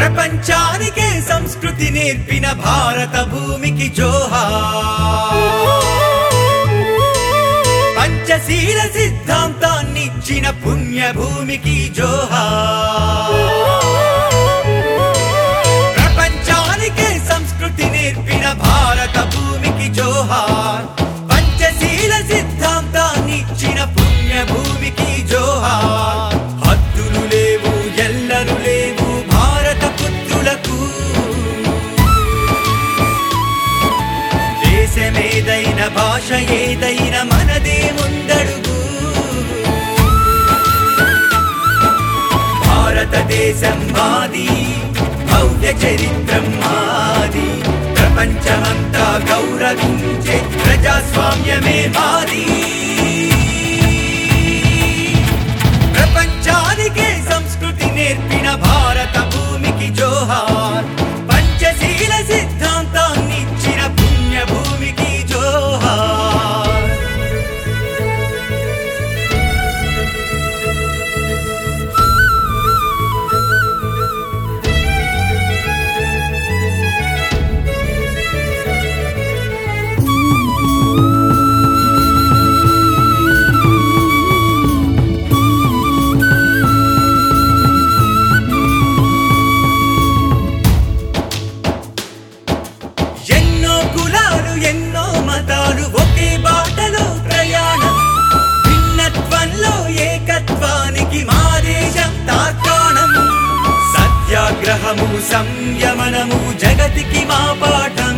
ప్రపంచానికే సంస్కృతి నేర్పిన భారత భూమికి జోహార్ పంచశీల సిద్ధాంతాన్నిచ్చిన పుణ్యభూమికి జోహార్ ప్రపంచానికే సంస్కృతి నేర్పిన భారత భూమికి జోహార్ పంచశీల సిద్ధాంతాన్నిచ్చిన పుణ్యభూమికి జోహార్ హద్దులు లేవు ఎల్లరు లేవు భారత పుత్రులకు దేశమేదైన భాష ఏదైన మనదే ముందడుగు భారతదేశం మాది భవ్య చరిత్రం మాది ప్రపంచమంతా గౌరవించే ప్రజాస్వామ్యమే మాది ప్రపంచానికే సంస్కృతి నేర్పిన భారత భూమికి జోహార్ పంచశీల సిద్ధాంతాన్నిచ్చిన పుణ్యభూమికి జోహార్ ఎన్నో కులాలు ఎన్నో మతాలు ఒకే బాటలో ప్రయాణం భిన్నత్వంలో ఏకత్వానికి మా దేశం తార్కాణం సత్యాగ్రహము సంయమనము జగతికి మా పాఠం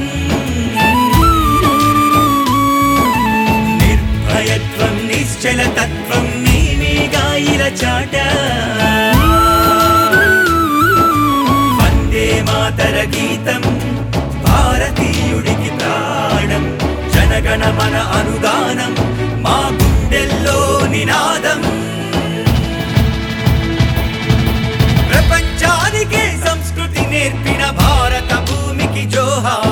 నిర్భయత్వం నిశ్చల తత్వం నీమేగా ఇలా చాట వందే మాతర గీతం భారతీయుడికి ప్రాణం జనగణ మన అనుదానం మా గుండెల్లో నినాదం ప్రపంచానికే సంస్కృతి నేర్పిన భారత భూమికి జోహార్